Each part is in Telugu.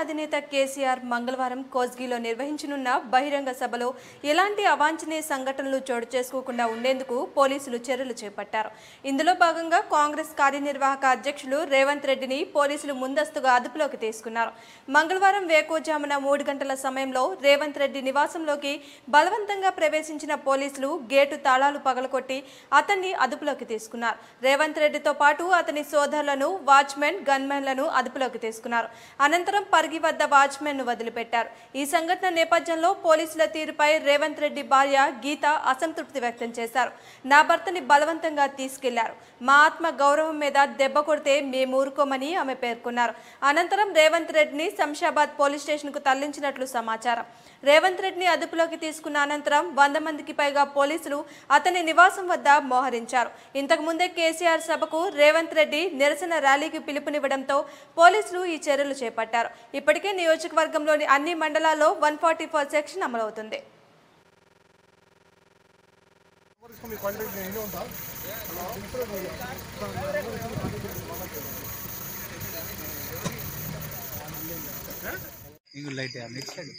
అధినేత కేసీఆర్ మంగళవారం కోస్గిలో నిర్వహించనున్న బహిరంగ సభలో ఎలాంటి అవాంఛనీయ సంఘటనలు చోటు చేసుకోకుండా ఉండేందుకు పోలీసులు చర్యలు చేపట్టారు ఇందులో భాగంగా కాంగ్రెస్ కార్యనిర్వాహక అధ్యక్షులు రేవంత్ రెడ్డిని పోలీసులు ముందస్తుగా అదుపులోకి తీసుకున్నారు మంగళవారం వేకోజామున మూడు గంటల సమయంలో రేవంత్ రెడ్డి నివాసంలోకి బలవంతంగా ప్రవేశించిన పోలీసులు గేటు తాళాలు పగలకొట్టి అతన్ని అదుపులోకి తీసుకున్నారు రేవంత్ రెడ్డితో పాటు అతని సోదరులను వాచ్మెన్ గన్మెన్లను అదుపులోకి తీసుకున్నారు అనంతరం పరిగి వద్ద వాచ్మెన్ ను వదిలిపెట్టారు ఈ సంఘటన నేపథ్యంలో పోలీసుల తీరుపై రేవంత్ రెడ్డి భార్య గీత అసంతృప్తి వ్యక్తం చేశారు నా భర్తని బలవంతంగా తీసుకెళ్లారు మా ఆత్మ గౌరవం మీద దెబ్బ కొడితే మేము ఊరుకోమని ఆమె పేర్కొన్నారు అనంతరం రేవంత్ రెడ్డిని శంషాబాద్ పోలీస్ స్టేషన్ కు తరలించినట్లు సమాచారం రేవంత్ రెడ్డిని అదుపులోకి తీసుకున్న అనంతరం వంద మందికి పైగా పోలీసులు అతని నివాసం వద్ద మోహరించారు ఇంతకు ముందే కేసీఆర్ సభకు రేవంత్ రెడ్డి నిరసన ర్యాలీకి పిలుపునివ్వడంతో పోలీసులు ఈ చర్యలు చేపట్టారు ఇప్పటికే నియోజకవర్గంలోని అన్ని మండలాల్లో వన్ ఫార్టీ ఫోర్ సెక్షన్ అమలవుతుంది మీ కాంటాక్ట్ నేను ఉంటా ಈಗ ಲೈಟ್ ನೆಕ್ಸ್ಟ್ ಸೈಡ್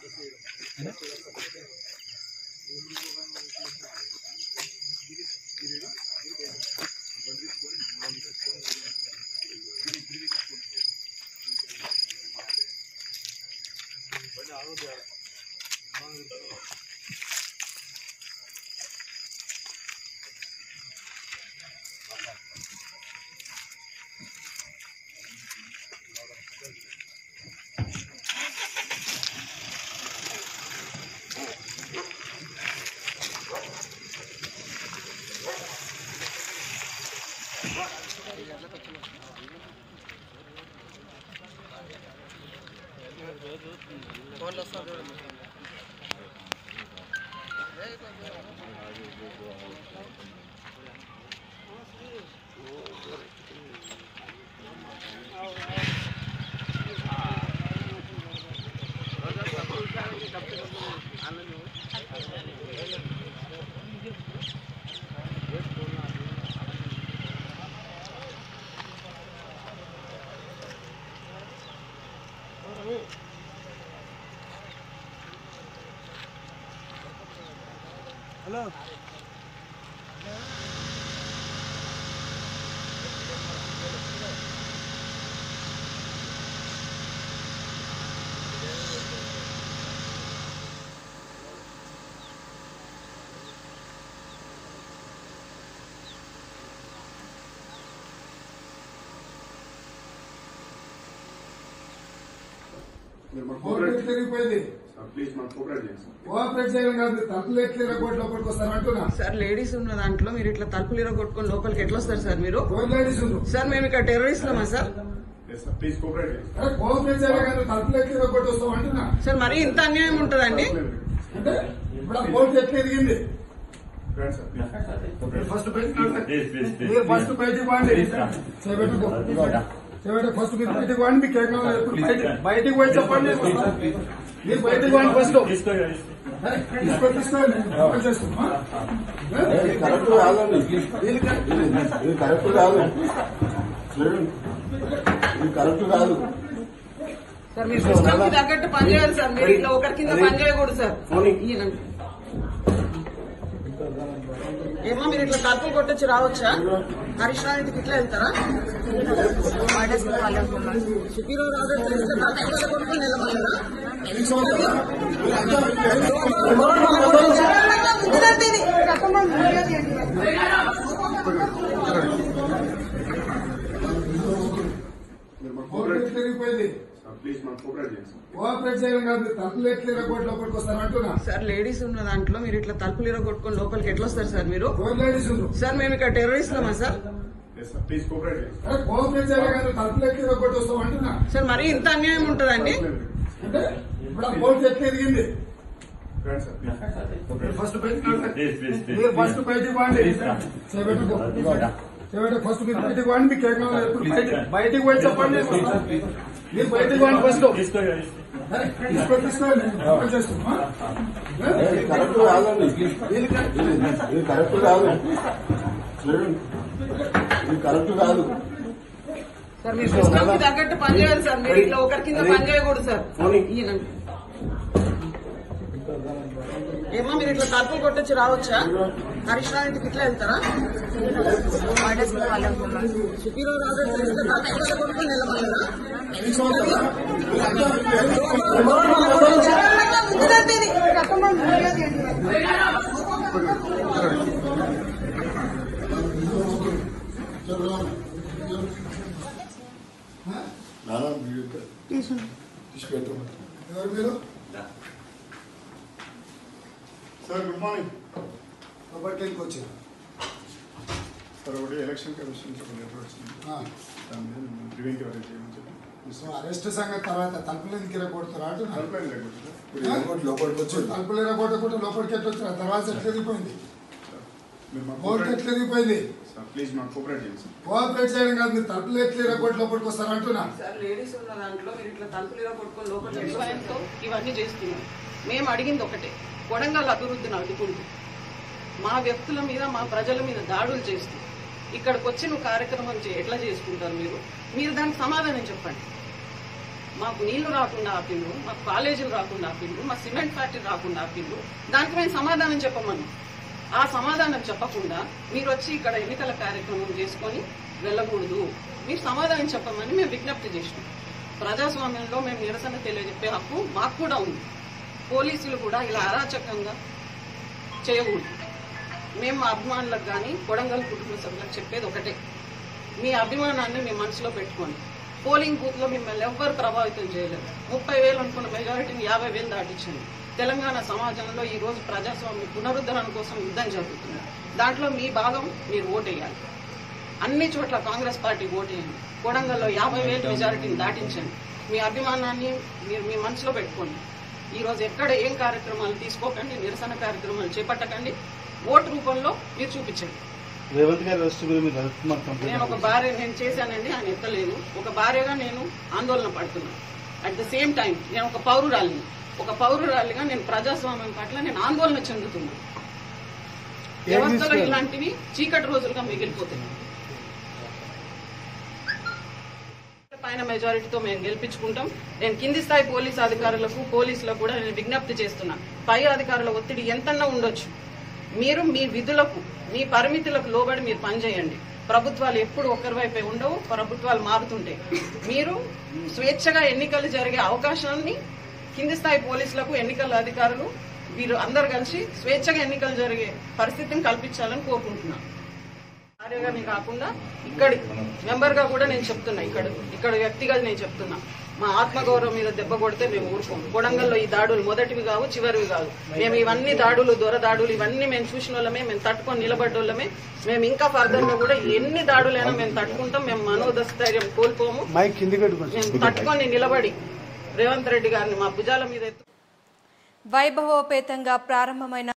హలో మీరు మాకు కోఆపరేట్ కోఆపరేట్ తిరిగిపోయింది సార్, ప్లీజ్ మాకు కోఆపరేట్ చేయండి సార్. కోఆపరేట్ చేయడం కాదు తప్పులు ఎట్లా కోట్ల లోపలికి వస్తారు అంటున్నా సార్ లేడీస్ ఉన్న దాంట్లో మీరు ఇట్లా తలుపులు ఇరగొట్టుకొని లోపలికి ఎట్లా వస్తారు సార్ మీరు ఫోర్ లేడీస్ ఉంది సార్ మేము ఇక్కడ టెర్రరిస్ట్లమా sir Yes, sir. Please cooperate చేయండి సార్. అరే కోఆపరేట్ చేయడం కాదు తప్పులు ఎట్లా కొట్టి వస్తాం అంటున్నా సార్ మరీ ఇంత అన్యాయం ఉంటుందండి అంటే ఇప్పుడు ఆ కోర్టు ఎట్లా ఎదిగింది రండి సార్, ప్లీజ్. ఫస్ట్ మీరు ఫస్ట్ బయటికి పోండి చేపెట్టుకో చేపెట్టు ఫస్ట్ మీరు బయటికి పోండి మీకు ఏం కావాలో ఎప్పుడు బయట- బయటికి పోయి చెప్పండి మీరు బయటికి పోండి ఫస్ట్ అరే, తీసుకో తీసుకోండి ఓపెన్ చేసుకో, ఆ? ఇది కరెక్ట్ కాదండి ఇది కరెక్ట్ కాదు చూడండి. ఇది కరెక్ట్ కాదు సార్ మీరు సిస్టమ్ కి తగ్గట్టు పని చేయాలి సార్ మీరు ఇట్లా ఒకరి కింద పని చేయకూడదు సార్ ఈయనండి. ఏమో మీరు ఇట్లా తలుపులు కొట్టొచ్చి రావచ్చా హరీష్ రావు ఇట్లా వెళ్తారా సుఖీరావు రావు తెలిస్తే తలుపులు కొట్టుకొని నిలబడరా? ఇదంతే ఇది. మీరు మాకు కోఆపరేట్ కోఆపరేట్ తిరిగిపోయింది సార్, ప్లీజ్ మాకు కోఆపరేట్ చేయండి సార్. కోఆపరేట్ చేయడం కాదు తప్పులు ఎట్లా కోట్ల లోపలికి వస్తారు అంటున్నా సార్ లేడీస్ ఉన్న దాంట్లో మీరు ఇట్లా తలుపులు ఇరగొట్టుకొని లోపలికి ఎట్లా వస్తారు సార్ మీరు ఫోర్ లేడీస్ ఉంది సార్ మేము ఇక్కడ టెర్రరిస్ట్లమా sir Yes, sir. Please cooperate చేయండి సార్. అరే కోఆపరేట్ చేయడం కాదు తప్పులు ఎట్లా కొట్టి వస్తాం అంటున్నా సార్ మరీ ఇంత అన్యాయం ఉంటుందండి అంటే ఇప్పుడు ఆ కోర్టు ఎట్లా ఎదిగింది రండి సార్, ప్లీజ్. మీరు ఫస్ట్ బయటికి మీరు ఫస్ట్ బయటికి పోండి చేపెట్టుకో చేపెట్టు ఫస్ట్ మీరు బయటికి పోండి మీకు ఏం కావాలో ఎప్పుడు బయట- బయటికి పోయి చెప్పండి మీరు బయటికి పోండి ఫస్ట్ అరే, తీసుకో తీసుకోండి ఓపెన్ చేసుకో, ఆ? ఇది కరెక్ట్ కాదండి ఇది కరెక్ట్ కాదు చూడండి. ఇది కరెక్ట్ కాదు సార్ మీ సిస్టమ్ కి తగ్గట్టు పని చేయాలి సార్ మీరు ఇట్లా ఒకరి కింద పని చేయకూడదు సార్ ఈయనండి. ఏమో మీరు ఇట్లా తలుపులు కొట్టొచ్చి రావచ్చా హరీష్ రావు ఇంటికి ఇట్లా వెళ్తారా సుపీరియర్ ఆర్డర్ చేస్తే తలుపులు కొట్టుకొని నిలబడాలా? ఇదంతే ఇది. కట్టమని మర్యాద ఏంటి? నాన్న వీడియో తీసి పెట్టమంటారు ఎవరు మీరు సార్ గుడ్ మార్నింగ్ కాబట్టి ఇంటికి వచ్చారు సార్ ఒకటి ఎలక్షన్ కమిషన్ ఒక లెటర్ వచ్చింది దాని మీద మిమ్మల్ని ప్రివెంటివ్ అరెస్ట్ చేయమని చెప్పి సో అరెస్ట్ సంగతి తర్వాత తలుపులు ఎందుకు ఇరగొడతారు అంటున్నా తలపై లేకపోతే సార్ ఇప్పుడు ఇంకోటి లోపలికి వచ్చారు తలుపులు ఇరగొట్టకుండా లోపలికి ఎట్లా వచ్చారు తర్వాత ఎట్లా ఎదిగిపోయింది సార్, మీరు మాకు బోర్డు కోఆపరేట్ ఎట్లా ఎదిగిపోయింది సార్ ప్లీజ్ మాకు కోఆపరేట్ చేయండి సార్ కోఆపరేట్ చేయడం కాదు మీరు తలుపులు ఎట్లా ఇరగొట్టి లోపలికి వస్తారు అంటున్నా సార్ లేడీస్ ఉన్న దాంట్లో మీరు ఇట్లా తలుపులు ఇలా కొట్టుకొని లోపల వ్యవసాయంతో ఇవన్నీ చేస్తున్నారు మేము అడిగింది ఒకటే కొడంగల్ అభివృద్ధిని అడ్డుకుంటూ మా వ్యక్తుల మీద మా ప్రజల మీద దాడులు చేస్తూ ఇక్కడికి వచ్చి నువ్వు కార్యక్రమం చే- ఎట్లా చేసుకుంటారు మీరు మీరు దానికి సమాధానం చెప్పండి మాకు నీళ్లు రాకుండా ఆపిండ్రు మాకు కాలేజీలు రాకుండా ఆపిండ్రు మా సిమెంట్ ఫ్యాక్టరీ రాకుండా ఆపిండ్రు దానికి మేము సమాధానం చెప్పమని ఆ సమాధానం చెప్పకుండా మీరు వచ్చి ఇక్కడ ఎన్నికల కార్యక్రమం చేసుకొని వెళ్ళకూడదు మీరు సమాధానం చెప్పమని మేము విజ్ఞప్తి చేసినాం ప్రజాస్వామ్యంలో మేము నిరసన తెలియజెప్పే హక్కు మాకు కూడా ఉంది పోలీసులు కూడా ఇలా అరాచకంగా చేయకూడదు మేము మా అభిమానులకు కానీ కొడంగల్ కుటుంబ సభ్యులకు చెప్పేది ఒకటే మీ అభిమానాన్ని మీ మనసులో పెట్టుకోండి పోలింగ్ బూత్ లో మిమ్మల్ని ఎవ్వరు ప్రభావితం చేయలేదు ముప్పై వేలు అనుకున్న మెజారిటీని యాభై వేలు దాటించింది తెలంగాణ సమాజంలో ఈ రోజు ప్రజాస్వామ్య పునరుద్ధరణ కోసం యుద్ధం జరుగుతుంది దాంట్లో మీ భాగం మీరు ఓటేయాలి అన్ని చోట్ల కాంగ్రెస్ పార్టీ ఓటేయండి కొడంగల్లో యాభై వేలు మెజారిటీని దాటించండి మీ అభిమానాన్ని మీరు మీ మనసులో పెట్టుకోండి ఈ రోజు ఎక్కడ ఏం కార్యక్రమాలు తీసుకోకండి నిరసన కార్యక్రమాలు చేపట్టకండి ఓటు రూపంలో మీరు చూపించండి రేవంత్ గారు వస్తే మీరు మీరు హెల్త్ మాకు నేను ఒక భార్య నేను చేశానండి ఆయన ఎత్తలేదు ఒక భార్యగా నేను ఆందోళన పడుతున్నాను అట్ ద సేమ్ టైం నేను ఒక పౌరురాలిని ఒక పౌరురాలిగా నేను ప్రజాస్వామ్యం పట్ల నేను ఆందోళన చెందుతున్నాను వ్యవస్థలో ఇలాంటివి చీకటి రోజులుగా మిగిలిపోతున్నాయి పైన మెజారిటీతో మేము గెలిపించుకుంటాం నేను కింది స్థాయి పోలీస్ అధికారులకు పోలీసులకు కూడా నేను విజ్ఞప్తి చేస్తున్నా పై అధికారుల ఒత్తిడి ఎంతన్నా ఉండొచ్చు మీరు మీ విధులకు మీ పరిమితులకు లోబడి మీరు పనిచేయండి ప్రభుత్వాలు ఎప్పుడు ఒక్కరి వైపే ఉండవు ప్రభుత్వాలు మారుతుంటాయి మీరు స్వేచ్ఛగా ఎన్నికలు జరిగే అవకాశాన్ని కింది స్థాయి పోలీసులకు ఎన్నికల అధికారులు వీరు అందరు కలిసి స్వేచ్ఛగా ఎన్నికలు జరిగే పరిస్థితిని కల్పించాలని కోరుకుంటున్నాను భార్యగానే కాకుండా ఇక్కడి మెంబర్ గా కూడా నేను చెప్తున్నా ఇక్కడ ఇక్కడ వ్యక్తిగా నేను చెప్తున్నా మా ఆత్మగౌరవం మీద దెబ్బ కొడితే మేము ఊరుకోం కొడంగల్లో ఈ దాడులు మొదటివి కావు చివరివి కావు మేము ఇవన్నీ దాడులు దొర దాడులు ఇవన్నీ మేము చూసిన వాళ్ళమే మేము తట్టుకొని నిలబడ్డోళ్ళమే మేము ఇంకా ఫర్దర్ గా కూడా ఎన్ని దాడులైనా మేము తట్టుకుంటాం మేము మనోధైర్యం కోల్పోము మైక్ కింది పెట్టుకోండి మేము తట్టుకొని నిలబడి రేవంత్ రెడ్డి గారిని మా భుజాల మీద ఎత్తు వైభవోపేతంగా ప్రారంభమైన